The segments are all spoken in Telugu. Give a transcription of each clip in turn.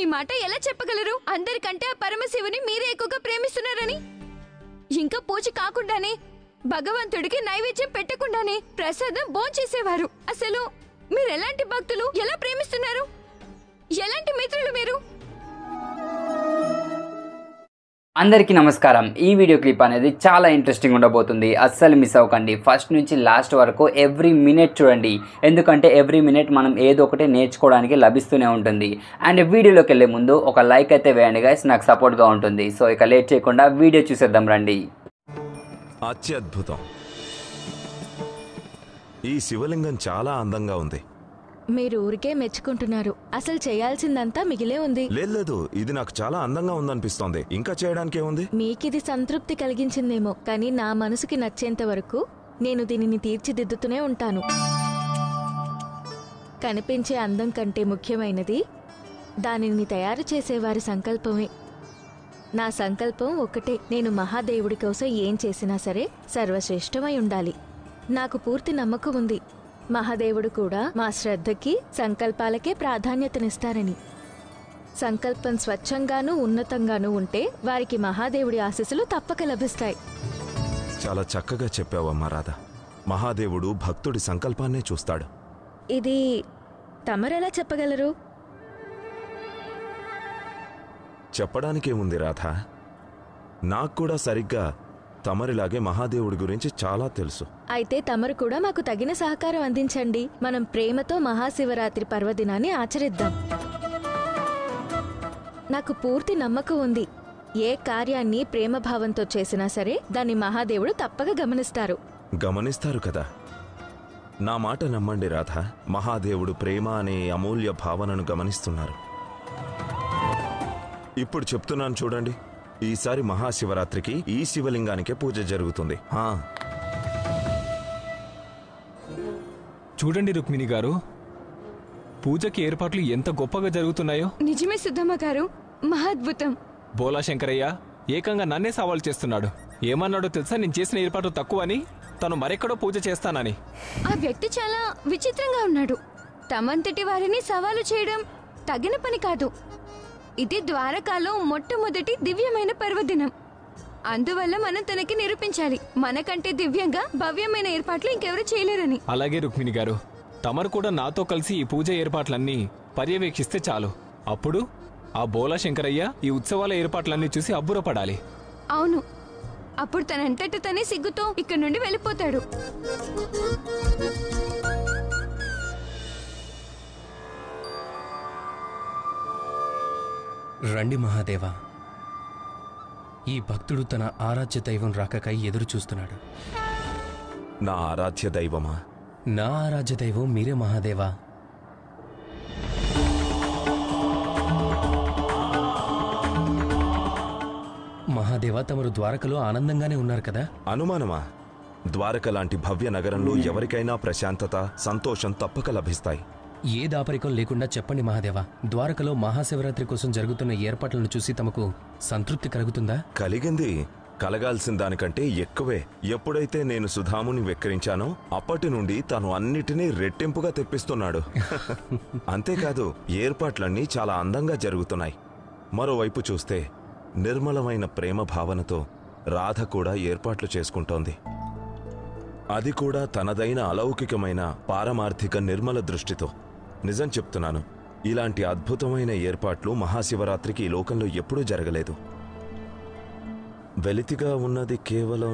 ఈ మాట ఎలా చెప్పగలరు అందరికంటే ఆ పరమశివుని మీరే ఎక్కువగా ప్రేమిస్తున్నారని ఇంకా పూజ కాకుండానే భగవంతుడికి నైవేద్యం పెట్టకుండానే ప్రసాదం భోంచేసేవారు అసలు మీరు ఎలాంటి భక్తులు ఎలా ప్రేమిస్తున్నారు ఎలాంటి మిత్రులు మీరు అందరికీ నమస్కారం ఈ వీడియో క్లిప్ అనేది చాలా ఇంట్రెస్టింగ్ ఉండబోతుంది అస్సలు మిస్ అవ్వకండి ఫస్ట్ నుంచి లాస్ట్ వరకు ఎవ్రీ మినిట్ చూడండి ఎందుకంటే ఎవ్రీ మినిట్ మనం ఏదో ఒకటి నేర్చుకోవడానికి లభిస్తూనే ఉంటుంది అండ్ వీడియోలోకి వెళ్ళే ముందు ఒక లైక్ అయితే వేయండి గైస్ నాకు సపోర్ట్గా ఉంటుంది సో ఇక లేట్ చేయకుండా వీడియో చూసేద్దాం రండి అత్యద్భుతం ఈ శివలింగం చాలా అందంగా ఉంది మీరు ఊరికే మెచ్చుకుంటున్నారు అసలు చేయాల్సిందంతా మిగిలే ఉంది లేదు లేదు ఇది నాకు చాలా అందంగా ఉందనిపిస్తోంది ఇంకా చేయడానికి ఏముంది మీకిది సంతృప్తి కలిగించిందేమో కానీ నా మనసుకి నచ్చేంత వరకు నేను దీనిని తీర్చిదిద్దుతూనే ఉంటాను కనిపించే అందం కంటే ముఖ్యమైనది దానిని తయారు చేసేవారి సంకల్పమే నా సంకల్పం ఒకటే నేను మహాదేవుడి కోసం ఏం చేసినా సరే సర్వశ్రేష్టమై ఉండాలి నాకు పూర్తి నమ్మకం ఉంది మహాదేవుడు కూడా మా శ్రద్ధకి సంకల్పాలకే ప్రాధాన్యతనిస్తారని సంకల్పం స్వచ్ఛంగానూ ఉన్నతంగానూ ఉంటే వారికి మహాదేవుడి ఆశీస్సులు తప్పక లభిస్తాయి చాలా చక్కగా చెప్పావమ్మా రాధ మహాదేవుడు భక్తుడి సంకల్పాన్నే చూస్తాడు ఇది తమరెలా చెప్పగలరు చెప్పడానికేముంది రాధ నాకు కూడా సరిగ్గా తమరిలాగే మహాదేవుడి గురించి చాలా తెలుసు అయితే తమరు కూడా మాకు తగిన సహకారం అందించండి మనం ప్రేమతో మహాశివరాత్రి పర్వదినాన్ని ఆచరిద్దాం నాకు పూర్తి నమ్మకం ఉంది ఏ కార్యాన్ని ప్రేమభావంతో చేసినా సరే దాన్ని మహాదేవుడు తప్పక గమనిస్తారు గమనిస్తారు కదా నా మాట నమ్మండి రాధ మహాదేవుడు ప్రేమ అనే అమూల్య భావనను గమనిస్తున్నారు ఇప్పుడు చెప్తున్నాను చూడండి ఈసారి మహాశివరాత్రికి ఈ శివలింగానికే పూజ జరుగుతుంది హా చూడండి రుక్మిణి గారు పూజకి ఏర్పాట్లు ఎంత గొప్పగా జరుగుతున్నాయో నిజమే సుధమ్మ గారు మహాద్భుతం బోలా శంకరయ్య ఏకంగా నన్నే సవాల్ చేస్తున్నాడు ఏమన్నాడో తెలుసా నేను చేసిన ఏర్పాటు తక్కువని తను మరెక్కడో పూజ చేస్తానని ఆ వ్యక్తి చాలా విచిత్రంగా ఉన్నాడు తమంతటి వారిని సవాలు చేయడం తగిన పని కాదు ఇది ద్వారకాలో మొట్టమొదటి దివ్యమైన పర్వదినం అందువల్ల మనం తనకి నిరూపించాలి మనకంటే దివ్యంగా భవ్యమైన ఏర్పాట్లు ఇంకెవరు చేయలేరని అలాగే రుక్మిణి గారు తమరు కూడా నాతో కలిసి ఈ పూజ ఏర్పాట్లన్నీ పర్యవేక్షిస్తే చాలు అప్పుడు ఆ బోలా శంకరయ్య ఈ ఉత్సవాల ఏర్పాట్లన్నీ చూసి అబ్బురపడాలి అవును అప్పుడు తనంతట తనే సిగ్గుతో ఇక్కడి నుండి వెళ్ళిపోతాడు రండి మహాదేవా ఈ భక్తుడు తన ఆరాధ్య దైవం రాకకై ఎదురు చూస్తున్నాడు నా ఆరాధ్య దైవమా నా ఆరాధ్య దైవం మీరే మహాదేవా మహాదేవా తమరు ద్వారకలో ఆనందంగానే ఉన్నారు కదా అనుమానమా ద్వారక లాంటి భవ్య నగరంలో ఎవరికైనా ప్రశాంతత సంతోషం తప్పక లభిస్తాయి ఏ దాపరికం లేకుండా చెప్పండి మహాదేవా ద్వారకలో మహాశివరాత్రి కోసం జరుగుతున్న ఏర్పాట్లను చూసి తమకు సంతృప్తి కలుగుతుందా కలిగింది కలగాల్సిన దానికంటే ఎక్కువే ఎప్పుడైతే నేను సుధాముని వెక్కిరించానో అప్పటి నుండి తను అన్నిటినీ రెట్టింపుగా తెప్పిస్తున్నాడు అంతేకాదు ఏర్పాట్లన్నీ చాలా అందంగా జరుగుతున్నాయి మరోవైపు చూస్తే నిర్మలమైన ప్రేమ భావనతో రాధ కూడా ఏర్పాట్లు చేసుకుంటోంది అది కూడా తనదైన అలౌకికమైన పారమార్థిక నిర్మల దృష్టితో నిజం చెప్తున్నాను ఇలాంటి అద్భుతమైన ఏర్పాట్లు మహాశివరాత్రికి ఈ లోకంలో ఎప్పుడూ జరగలేదు వెలితిగా ఉన్నది కేవలం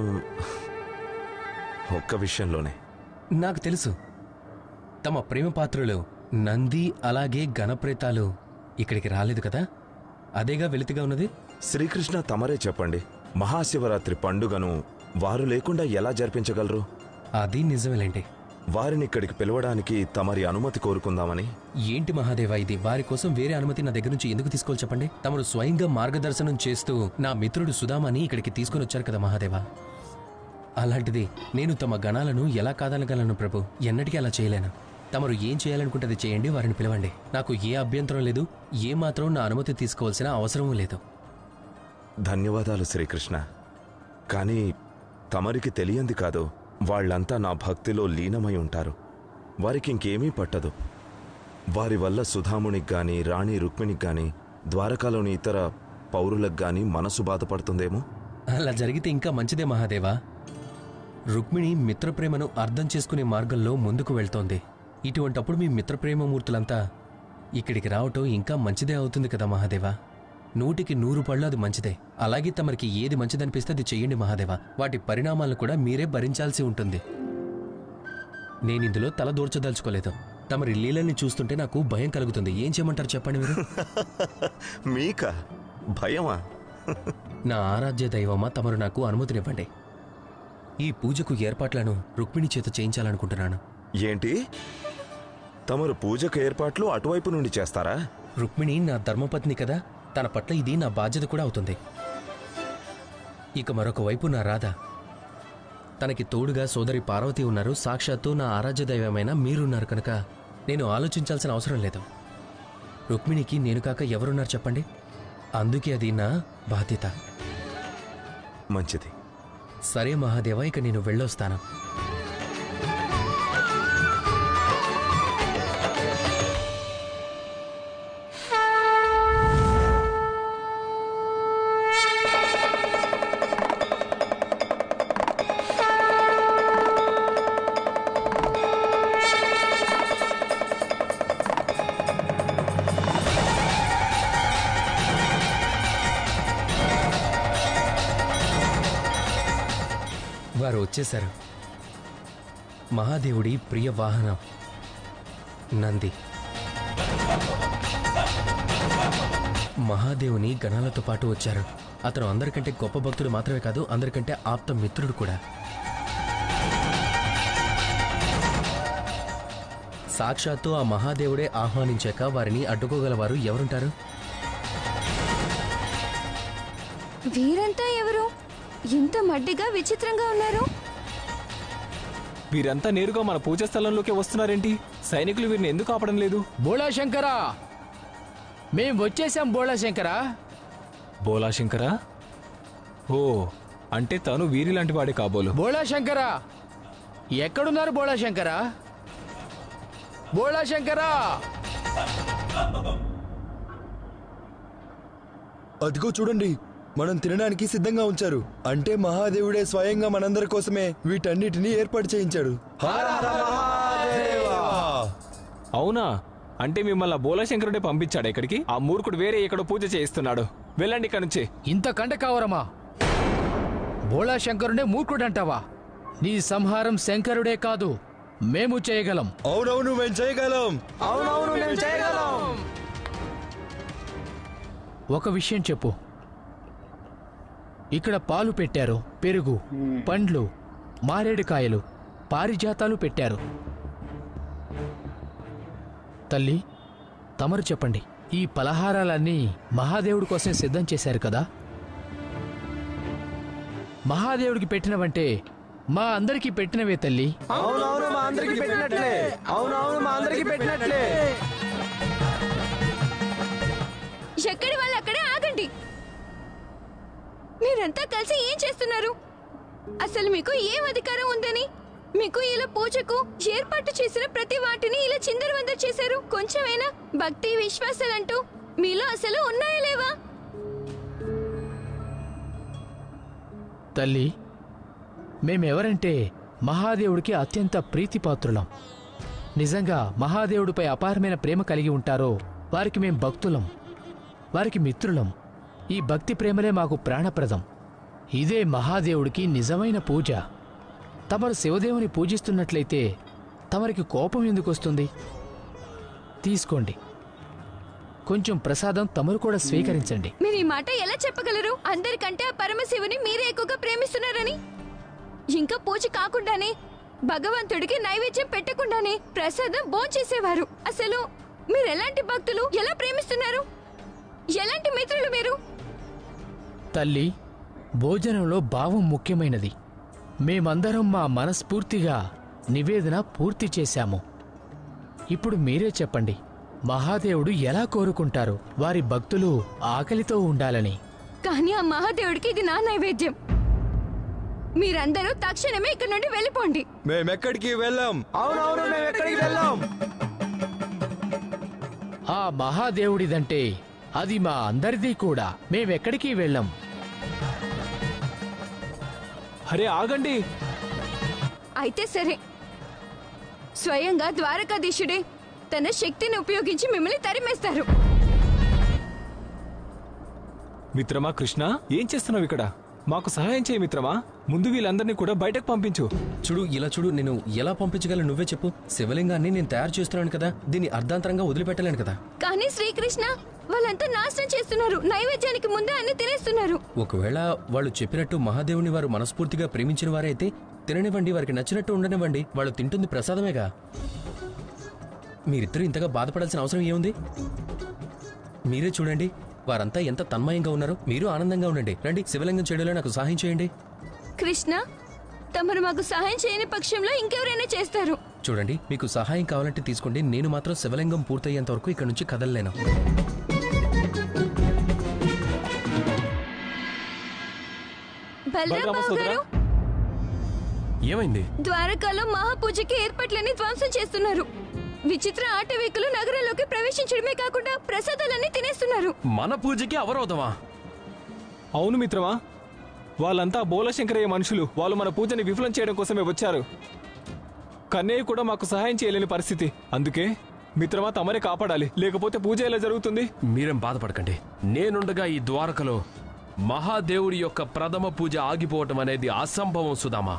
ఒక్క విషయంలోనే నాకు తెలుసు తమ ప్రేమ పాత్రలు నంది అలాగే గణప్రేతాలు ఇక్కడికి రాలేదు కదా అదేగా వెలితిగా ఉన్నది శ్రీకృష్ణ తమరే చెప్పండి మహాశివరాత్రి పండుగను వారు లేకుండా ఎలా జరిపించగలరు అది నిజమేలేండి వారిని ఇక్కడికి పిలవడానికి తమరి అనుమతి కోరుకుందామని ఏంటి మహాదేవా ఇది వారి కోసం వేరే అనుమతి నా దగ్గర నుంచి ఎందుకు తీసుకోవాలి చెప్పండి తమరు స్వయంగా మార్గదర్శనం చేస్తూ నా మిత్రుడు సుధామని ఇక్కడికి తీసుకొని వచ్చారు కదా మహాదేవా అలాంటిది నేను తమ గణాలను ఎలా కాదనగలను ప్రభు ఎన్నటికీ అలా చేయలేను తమరు ఏం చేయాలనుకుంటే అది చేయండి వారిని పిలవండి నాకు ఏ అభ్యంతరం లేదు ఏ మాత్రం నా అనుమతి తీసుకోవాల్సిన అవసరమూ లేదు ధన్యవాదాలు శ్రీకృష్ణ కానీ తమరికి తెలియంది కాదు వాళ్ళంతా నా భక్తిలో లీనమై ఉంటారు వారికి ఇంకేమీ పట్టదు వారి వల్ల సుధామునికి గాని రాణి రుక్మిణికి గాని ద్వారకాలోని ఇతర పౌరులకు గాని మనసు బాధపడుతుందేమో అలా జరిగితే ఇంకా మంచిదే మహాదేవా రుక్మిణి మిత్రప్రేమను అర్థం చేసుకునే మార్గంలో ముందుకు వెళ్తోంది ఇటువంటప్పుడు మీ మిత్రప్రేమమూర్తులంతా ఇక్కడికి రావటం ఇంకా మంచిదే అవుతుంది కదా మహాదేవా నూటికి నూరు పళ్ళు అది మంచిదే అలాగే తమరికి ఏది మంచిదనిపిస్తే అది చెయ్యండి మహాదేవా వాటి పరిణామాలను కూడా మీరే భరించాల్సి ఉంటుంది నేనిందులో తల దూర్చదలుచుకోలేదు తమరి లీలల్ని చూస్తుంటే నాకు భయం కలుగుతుంది ఏం చేయమంటారు చెప్పండి మీరు మీక భయమా నా ఆరాధ్య దైవమా తమరు నాకు అనుమతినివ్వండి ఈ పూజకు ఏర్పాట్లను రుక్మిణి చేత చేయించాలనుకుంటున్నాను ఏంటి తమరు పూజకు ఏర్పాట్లు అటువైపు నుండి చేస్తారా రుక్మిణి నా ధర్మపత్ని కదా తన పట్ల ఇది నా బాధ్యత కూడా అవుతుంది ఇక మరొక వైపు నా రాధ తనకి తోడుగా సోదరి పార్వతి ఉన్నారు సాక్షాత్తు నా ఆరాధ్య దైవమైన మీరున్నారు కనుక నేను ఆలోచించాల్సిన అవసరం లేదు రుక్మిణికి నేను కాక ఎవరున్నారు చెప్పండి అందుకే అది నా బాధ్యత మంచిది సరే మహాదేవ ఇక నేను వెళ్ళొస్తాను వారు వచ్చేశారు మహాదేవుడి ప్రియ వాహనం నంది మహాదేవుని గణాలతో పాటు వచ్చారు అతను అందరికంటే గొప్ప భక్తుడు మాత్రమే కాదు అందరికంటే ఆప్త మిత్రుడు కూడా సాక్షాత్తు ఆ మహాదేవుడే ఆహ్వానించాక వారిని అడ్డుకోగలవారు ఎవరుంటారు వీరంతా ఎవరు ఇంత మడ్డిగా విచిత్రంగా ఉన్నారు వీరంతా నేరుగా మన పూజా స్థలంలోకి వస్తున్నారేంటి సైనికులు వీరిని ఎందుకు ఆపడం లేదు బోళా శంకరా మేం వచ్చేసాం బోళా శంకరా బోలా శంకరా ఓ అంటే తను వీరి లాంటి వాడే కాబోలు బోళా శంకరా ఎక్కడున్నారు బోళా శంకరా బోళా శంకరా అదిగో చూడండి మనం తినడానికి సిద్ధంగా ఉంచారు అంటే మహాదేవుడే స్వయంగా మనందరి కోసమే వీటన్నిటిని ఏర్పాటు చేయించాడు అవునా అంటే మిమ్మల్ని ఆ బోలా శంకరుడే పంపించాడు ఇక్కడికి ఆ మూర్ఖుడు వేరే ఎక్కడో పూజ చేయిస్తున్నాడు వెళ్ళండి ఇక్కడ నుంచి ఇంత కండ కావరమా బోళా శంకరుడే మూర్ఖుడంటావా నీ సంహారం శంకరుడే కాదు మేము చేయగలం అవునవును మేము చేయగలం ఒక విషయం చెప్పు ఇక్కడ పాలు పెట్టారు పెరుగు పండ్లు మారేడుకాయలు పారిజాతాలు పెట్టారు తల్లి తమరు చెప్పండి ఈ పలహారాలన్నీ మహాదేవుడి కోసం సిద్ధం చేశారు కదా మహాదేవుడికి పెట్టినవంటే మా అందరికీ పెట్టినవే తల్లి ఎక్కడి వాళ్ళు అక్కడే ఆగండి మీరంతా కలిసి ఏం చేస్తున్నారు అసలు మీకు ఏం అధికారం ఉందని మీకు ఇలా పూజకు ఏర్పాటు చేసిన ప్రతి వాటిని ఇలా చిందరవందర చేశారు కొంచెమైనా భక్తి విశ్వాసాలంటూ మీలో అసలు ఉన్నాయా లేవా తల్లి మేమెవరంటే మహాదేవుడికి అత్యంత ప్రీతిపాత్రులం నిజంగా మహాదేవుడిపై అపారమైన ప్రేమ కలిగి ఉంటారో వారికి మేం భక్తులం వారికి మిత్రులం ఈ భక్తి ప్రేమలే మాకు ప్రాణప్రదం ఇదే మహాదేవుడికి నిజమైన పూజ తమరు శివదేవుని పూజిస్తున్నట్లయితే తమరికి కోపం ఎందుకు వస్తుంది తీసుకోండి కొంచెం ప్రసాదం తమరు కూడా స్వీకరించండి మీరు ఈ మాట ఎలా చెప్పగలరు అందరికంటే ఆ పరమశివుని మీరే ఎక్కువగా ప్రేమిస్తున్నారని ఇంకా పూజ కాకుండానే భగవంతుడికి నైవేద్యం పెట్టకుండానే ప్రసాదం భోంచేసేవారు అసలు మీరు ఎలాంటి భక్తులు ఎలా ప్రేమిస్తున్నారు ఎలాంటి మిత్రులు మీరు తల్లి భోజనంలో భావం ముఖ్యమైనది మేమందరం మా మనస్ఫూర్తిగా నివేదన పూర్తి చేశాము ఇప్పుడు మీరే చెప్పండి మహాదేవుడు ఎలా కోరుకుంటారు వారి భక్తులు ఆకలితో ఉండాలని కానీ ఆ మహాదేవుడికి ఇది నా నైవేద్యం మీరందరూ తక్షణమే ఇక్కడ నుండి వెళ్ళిపోండి మేమెక్కడికి వెళ్ళాం ఆ మహాదేవుడిదంటే అది మా అందరిది కూడా మేమెక్కడికి వెళ్ళం అరే ఆగండి అయితే సరే స్వయంగా ద్వారకాధీశుడే తన శక్తిని ఉపయోగించి మిమ్మల్ని తరిమేస్తారు మిత్రమా కృష్ణ ఏం చేస్తున్నావు ఇక్కడ మాకు సహాయం చేయి మిత్రమా ముందు వీళ్ళందరినీ కూడా బయటకు పంపించు చూడు ఇలా చూడు నేను ఎలా పంపించగలను నువ్వే చెప్పు శివలింగాన్ని నేను తయారు చేస్తున్నాను కదా దీన్ని అర్ధాంతరంగా వదిలిపెట్టలేను కదా కానీ శ్రీకృష్ణ వాళ్ళంతా నాశనం చేస్తున్నారు నైవేద్యానికి ముందే అన్ని తినేస్తున్నారు ఒకవేళ వాళ్ళు చెప్పినట్టు మహాదేవుని వారు మనస్ఫూర్తిగా ప్రేమించిన వారే అయితే తిననివ్వండి వారికి నచ్చినట్టు ఉండనివ్వండి వాళ్ళు తింటుంది ప్రసాదమేగా మీరిద్దరూ ఇంతగా బాధపడాల్సిన అవసరం ఏముంది మీరే చూడండి వారంతా ఎంత తన్మయంగా ఉన్నారు మీరు ఆనందంగా ఉండండి రండి శివలింగం చేయడంలో నాకు సహాయం చేయండి కృష్ణ తమరు మాకు సహాయం చేయని పక్షంలో ఇంకెవరైనా చేస్తారు చూడండి మీకు సహాయం కావాలంటే తీసుకోండి నేను మాత్రం శివలింగం పూర్తయ్యేంత వరకు ఇక్కడ నుంచి కదలలేను బలరాం బలరామ బాబు సోదరా గారు ఏమైంది ద్వారకాలో మహాపూజకి ఏర్పాట్లన్నీ ధ్వంసం చేస్తున్నారు విచిత్ర ఆటవీకులు నగరంలోకి ప్రవేశించడమే కాకుండా ప్రసాదాలన్నీ తినేస్తున్నారు మన పూజకి అవరోధమా అవును మిత్రమా వాళ్ళంతా బోలశంకరయ్య మనుషులు వాళ్ళు మన పూజని విఫలం చేయడం కోసమే వచ్చారు కన్నయ్య కూడా మాకు సహాయం చేయలేని పరిస్థితి అందుకే మిత్రమా తమరే కాపాడాలి లేకపోతే పూజ ఎలా జరుగుతుంది మీరేం బాధపడకండి నేనుండగా ఈ ద్వారకలో మహాదేవుడి యొక్క ప్రథమ పూజ ఆగిపోవటం అనేది అసంభవం సుధామా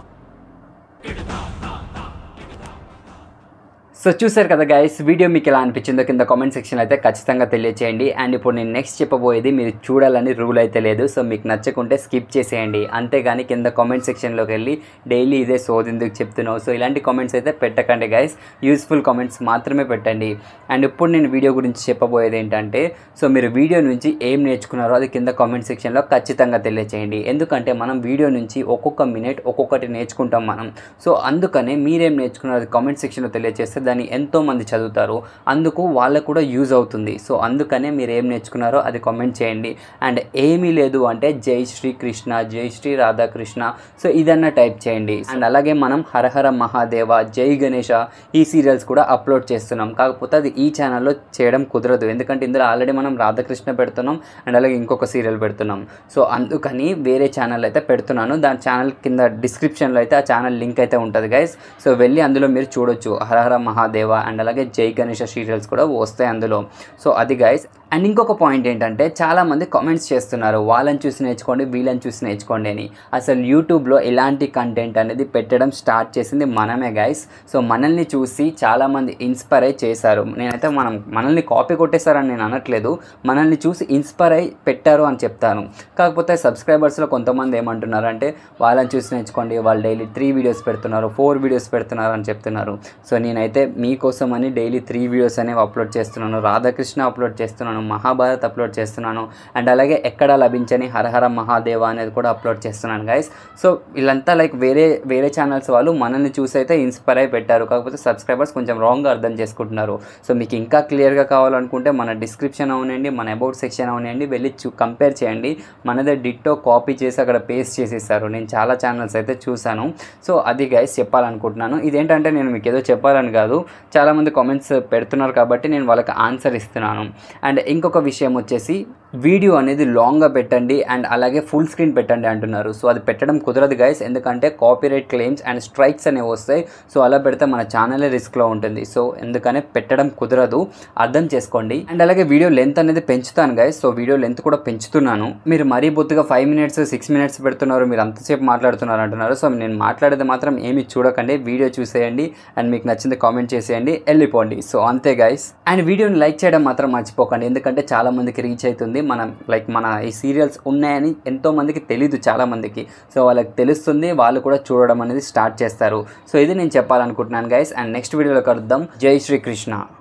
సో చూసారు కదా గైస్ వీడియో మీకు ఎలా అనిపించిందో కింద కామెంట్ సెక్షన్లో అయితే ఖచ్చితంగా తెలియచేయండి అండ్ ఇప్పుడు నేను నెక్స్ట్ చెప్పబోయేది మీరు చూడాలని రూల్ అయితే లేదు సో మీకు నచ్చకుంటే స్కిప్ చేసేయండి అంతేగాని కింద కామెంట్ సెక్షన్లోకి వెళ్ళి డైలీ ఇదే సోదెందుకు చెప్తున్నావు సో ఇలాంటి కామెంట్స్ అయితే పెట్టకండి గైస్ యూస్ఫుల్ కామెంట్స్ మాత్రమే పెట్టండి అండ్ ఇప్పుడు నేను వీడియో గురించి చెప్పబోయేది ఏంటంటే సో మీరు వీడియో నుంచి ఏం నేర్చుకున్నారో అది కింద కామెంట్ సెక్షన్లో ఖచ్చితంగా తెలియచేయండి ఎందుకంటే మనం వీడియో నుంచి ఒక్కొక్క మినిట్ ఒక్కొక్కటి నేర్చుకుంటాం మనం సో అందుకనే మీరేం నేర్చుకున్నారో అది కామెంట్ సెక్షన్లో తెలియజేస్తే దాన్ని ఎంతో మంది చదువుతారు అందుకు వాళ్ళకు కూడా యూజ్ అవుతుంది సో అందుకనే మీరు ఏం నేర్చుకున్నారో అది కామెంట్ చేయండి అండ్ ఏమీ లేదు అంటే జై శ్రీ కృష్ణ జై శ్రీ రాధాకృష్ణ సో ఇదన్నా టైప్ చేయండి అండ్ అలాగే మనం హరహర మహాదేవ జై గణేష ఈ సీరియల్స్ కూడా అప్లోడ్ చేస్తున్నాం కాకపోతే అది ఈ ఛానల్లో చేయడం కుదరదు ఎందుకంటే ఇందులో ఆల్రెడీ మనం రాధాకృష్ణ పెడుతున్నాం అండ్ అలాగే ఇంకొక సీరియల్ పెడుతున్నాం సో అందుకని వేరే ఛానల్ అయితే పెడుతున్నాను దాని ఛానల్ కింద డిస్క్రిప్షన్లో అయితే ఆ ఛానల్ లింక్ అయితే ఉంటుంది గైస్ సో వెళ్ళి అందులో మీరు చూడొచ్చు హరహర మహాదేవ అండ్ అలాగే జై గణేష సీరియల్స్ కూడా వస్తాయి అందులో సో అది గైస్ అండ్ ఇంకొక పాయింట్ ఏంటంటే చాలామంది కామెంట్స్ చేస్తున్నారు వాళ్ళని చూసి నేర్చుకోండి వీళ్ళని చూసి నేర్చుకోండి అని అసలు యూట్యూబ్లో ఇలాంటి కంటెంట్ అనేది పెట్టడం స్టార్ట్ చేసింది మనమే గైస్ సో మనల్ని చూసి చాలామంది ఇన్స్పైర్ అయి చేశారు నేనైతే మనం మనల్ని కాపీ కొట్టేశారని నేను అనట్లేదు మనల్ని చూసి ఇన్స్పైర్ అయి పెట్టారు అని చెప్తాను కాకపోతే సబ్స్క్రైబర్స్లో కొంతమంది ఏమంటున్నారు అంటే వాళ్ళని చూసి నేర్చుకోండి వాళ్ళు డైలీ త్రీ వీడియోస్ పెడుతున్నారు ఫోర్ వీడియోస్ పెడుతున్నారు అని చెప్తున్నారు సో నేనైతే మీకోసం అని డైలీ త్రీ వీడియోస్ అనేవి అప్లోడ్ చేస్తున్నాను రాధాకృష్ణ అప్లోడ్ చేస్తున్నాను మహాభారత్ అప్లోడ్ చేస్తున్నాను అండ్ అలాగే ఎక్కడ లభించని హరహర మహాదేవ అనేది కూడా అప్లోడ్ చేస్తున్నాను గైస్ సో వీళ్ళంతా లైక్ వేరే వేరే ఛానల్స్ వాళ్ళు మనల్ని చూసి అయితే ఇన్స్పైర్ అయి పెట్టారు కాకపోతే సబ్స్క్రైబర్స్ కొంచెం రాంగ్గా అర్థం చేసుకుంటున్నారు సో మీకు ఇంకా క్లియర్గా కావాలనుకుంటే మన డిస్క్రిప్షన్ అవనండి మన అబౌట్ సెక్షన్ అవనండి వెళ్ళి చూ కంపేర్ చేయండి మనదే డిట్టో కాపీ చేసి అక్కడ పేస్ట్ చేసేసారు నేను చాలా ఛానల్స్ అయితే చూశాను సో అది గైస్ చెప్పాలనుకుంటున్నాను ఇదేంటంటే నేను మీకు ఏదో చెప్పాలని కాదు చాలామంది కామెంట్స్ పెడుతున్నారు కాబట్టి నేను వాళ్ళకి ఆన్సర్ ఇస్తున్నాను అండ్ ఇంకొక విషయం వచ్చేసి వీడియో అనేది లాంగ్గా పెట్టండి అండ్ అలాగే ఫుల్ స్క్రీన్ పెట్టండి అంటున్నారు సో అది పెట్టడం కుదరదు గైస్ ఎందుకంటే కాపీరైట్ క్లెయిమ్స్ అండ్ స్ట్రైక్స్ అనేవి వస్తాయి సో అలా పెడితే మన ఛానలే రిస్క్లో ఉంటుంది సో ఎందుకనే పెట్టడం కుదరదు అర్థం చేసుకోండి అండ్ అలాగే వీడియో లెంత్ అనేది పెంచుతాను గైస్ సో వీడియో లెంత్ కూడా పెంచుతున్నాను మీరు మరీ బొత్తుగా ఫైవ్ మినిట్స్ సిక్స్ మినిట్స్ పెడుతున్నారు మీరు అంతసేపు మాట్లాడుతున్నారు అంటున్నారు సో నేను మాట్లాడేది మాత్రం ఏమి చూడకండి వీడియో చూసేయండి అండ్ మీకు నచ్చింది కామెంట్ చేసేయండి వెళ్ళిపోండి సో అంతే గైస్ అండ్ వీడియోని లైక్ చేయడం మాత్రం మర్చిపోకండి ఎందుకంటే చాలా మందికి రీచ్ అవుతుంది మనం లైక్ మన ఈ సీరియల్స్ ఉన్నాయని ఎంతో మందికి తెలీదు చాలా మందికి సో వాళ్ళకి తెలుస్తుంది వాళ్ళు కూడా చూడడం అనేది స్టార్ట్ చేస్తారు సో ఇది నేను చెప్పాలనుకుంటున్నాను గైస్ అండ్ నెక్స్ట్ వీడియోలో కలుద్దాం జై శ్రీకృష్ణ